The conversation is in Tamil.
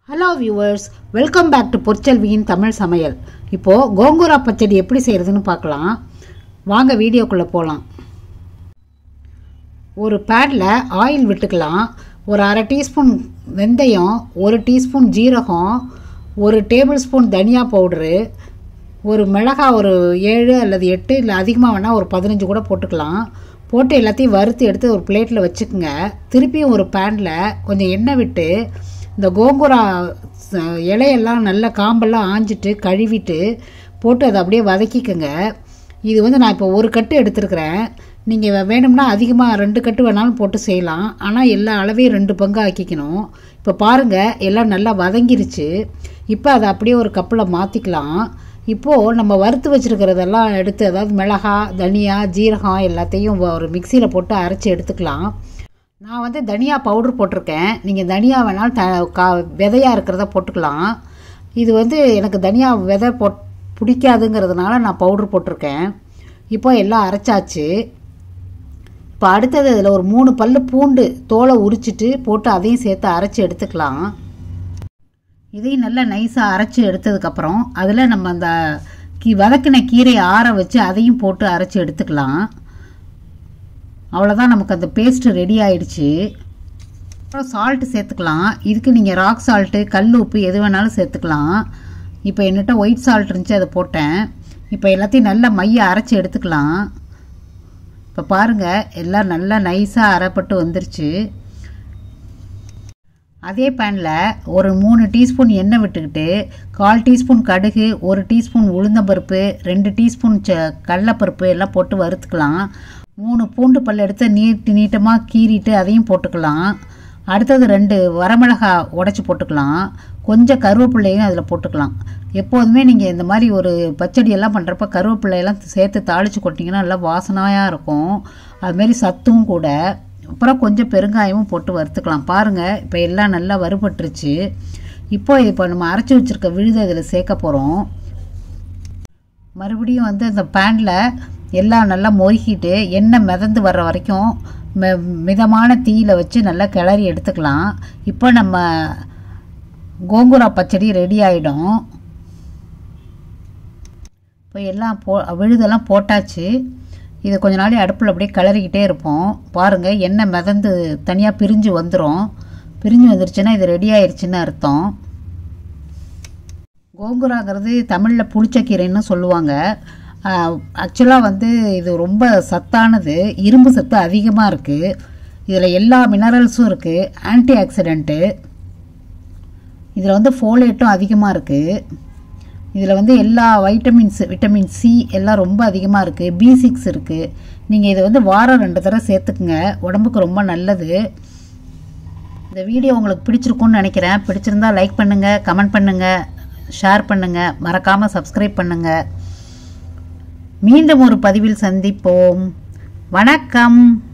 hello viewers welcome back to பொற்செல்வியின் தமிழ் சமையல் இப்போது கோங்குரா பச்சடி எப்படி செய்கிறதுன்னு பார்க்கலாம் வாங்க வீடியோக்குள்ளே போகலாம் ஒரு பேனில் ஆயில் விட்டுக்கலாம் ஒரு அரை டீஸ்பூன் வெந்தயம் ஒரு டீஸ்பூன் ஜீரகம் ஒரு டேபிள் ஸ்பூன் தனியா பவுட்ரு ஒரு மிளகாய் ஒரு ஏழு அல்லது எட்டு இல்லை அதிகமாக வேணால் ஒரு பதினஞ்சு கூட போட்டுக்கலாம் போட்டு எல்லாத்தையும் வறுத்து எடுத்து ஒரு பிளேட்டில் வச்சுக்கோங்க திருப்பியும் ஒரு பேனில் கொஞ்சம் எண்ணெய் விட்டு இந்த கோங்குரா ச- இலையெல்லாம் நல்லா காம்பெல்லாம் ஆஞ்சிட்டு கழுவிட்டு போட்டு அதை அப்படியே வதக்கிக்கோங்க இது வந்து நான் இப்போ ஒரு கட்டு எடுத்துருக்கிறேன் நீங்கள் வேணும்னா அதிகமாக ரெண்டு கட்டு வேணாலும் போட்டு செய்யலாம் ஆனால் எல்லா அளவையும் ரெண்டு பங்கு ஆக்கிக்கணும் இப்போ பாருங்கள் எல்லாம் நல்லா வதங்கிருச்சு இப்போ அதை அப்படியே ஒரு கப்பில் மாற்றிக்கலாம் இப்போது நம்ம வறுத்து வச்சுருக்கிறதெல்லாம் எடுத்து அதாவது மிளகாய் தனியா ஜீரகம் எல்லாத்தையும் ஒரு மிக்சியில் போட்டு அரைச்சி எடுத்துக்கலாம் நான் வந்து தனியா பவுடர் போட்டிருக்கேன் நீங்கள் தனியா வேணாலும் த கா விதையாக இருக்கிறத போட்டுக்கலாம் இது வந்து எனக்கு தனியா விதை போட் பிடிக்காதுங்கிறதுனால நான் பவுடர் போட்டிருக்கேன் இப்போ எல்லாம் அரைச்சாச்சு இப்போ அடுத்தது இதில் ஒரு மூணு பல்லு பூண்டு தோலை உரிச்சிட்டு போட்டு அதையும் சேர்த்து அரைச்சி எடுத்துக்கலாம் இதையும் நல்லா நைஸாக அரைச்சி எடுத்ததுக்கப்புறம் அதில் நம்ம அந்த கீ வதக்கின கீரையை ஆற வச்சு அதையும் போட்டு அரைச்சி எடுத்துக்கலாம் அவ்வளோதான் நமக்கு அந்த பேஸ்ட்டு ரெடி ஆயிடுச்சு அப்புறம் சால்ட்டு சேர்த்துக்கலாம் இதுக்கு நீங்கள் ராக் சால்ட்டு கல் உப்பு எது வேணாலும் சேர்த்துக்கலாம் இப்போ என்னட்ட ஒயிட் சால்ட் இருந்துச்சு அதை போட்டேன் இப்போ எல்லாத்தையும் நல்லா மைய அரைச்சி எடுத்துக்கலாம் இப்போ பாருங்கள் எல்லாம் நல்லா நைஸாக அரைப்பட்டு வந்துருச்சு அதே பேனில் ஒரு மூணு டீஸ்பூன் எண்ணெய் விட்டுக்கிட்டு கால் டீஸ்பூன் கடுகு ஒரு டீஸ்பூன் உளுந்தம்பருப்பு ரெண்டு டீஸ்பூன் ச கடலப்பருப்பு எல்லாம் போட்டு வறுத்துக்கலாம் மூணு பூண்டு பல் எடுத்து நீட்டு நீட்டமாக கீறிட்டு அதையும் போட்டுக்கலாம் அடுத்தது ரெண்டு வரமிளகா உடச்சி போட்டுக்கலாம் கொஞ்சம் கருவேப்பிள்ளையும் அதில் போட்டுக்கலாம் எப்போதுமே நீங்கள் இந்த மாதிரி ஒரு பச்சடி எல்லாம் பண்ணுறப்ப கருவேப்பிள்ளையெல்லாம் சேர்த்து தாளித்து கொட்டிங்கன்னா நல்லா வாசனையாக இருக்கும் அதுமாரி சத்தும் கூட அப்புறம் கொஞ்சம் பெருங்காயமும் போட்டு வறுத்துக்கலாம் பாருங்கள் இப்போ எல்லாம் நல்லா வறுபட்டுருச்சு இப்போ இப்போ நம்ம அரைச்சி வச்சுருக்க விழுதை இதில் சேர்க்க போகிறோம் மறுபடியும் வந்து அந்த பேனில் எல்லாம் நல்லா மொறுக்கிட்டு எண்ணெய் மிதந்து வர்ற வரைக்கும் மி மிதமான தீயில வச்சு நல்லா கிளறி எடுத்துக்கலாம் இப்போ நம்ம கோங்குரா பச்சடி ரெடி ஆகிடும் இப்போ எல்லாம் போ விழுதெல்லாம் போட்டாச்சு இது கொஞ்ச நாளி அடுப்பில் அப்படியே கிளறிக்கிட்டே இருப்போம் பாருங்கள் எண்ணெய் மிதந்து தனியாக பிரிஞ்சு வந்துடும் பிரிஞ்சு வந்துருச்சுன்னா இது ரெடி ஆயிருச்சுன்னு அர்த்தம் கோங்குராங்கிறது தமிழில் புளிச்சக்கீரைன்னு சொல்லுவாங்க ஆக்சுவலாக வந்து இது ரொம்ப சத்தானது இரும்பு சத்து அதிகமாக இருக்குது இதில் எல்லா மினரல்ஸும் இருக்குது ஆன்டி ஆக்சிடெண்ட்டு இதில் வந்து ஃபோலேட்டும் அதிகமாக இருக்குது இதில் வந்து எல்லா வைட்டமின்ஸ் விட்டமின் சி எல்லாம் ரொம்ப அதிகமாக இருக்குது பி சிக்ஸ் இருக்குது நீங்கள் இதை வந்து வாரம் ரெண்டு தடவை சேர்த்துக்குங்க உடம்புக்கு ரொம்ப நல்லது இந்த வீடியோ உங்களுக்கு பிடிச்சிருக்கும்னு நினைக்கிறேன் பிடிச்சிருந்தா லைக் பண்ணுங்கள் கமெண்ட் பண்ணுங்கள் ஷேர் பண்ணுங்கள் மறக்காமல் சப்ஸ்கிரைப் பண்ணுங்கள் மீண்டும் ஒரு பதிவில் சந்திப்போம் வணக்கம்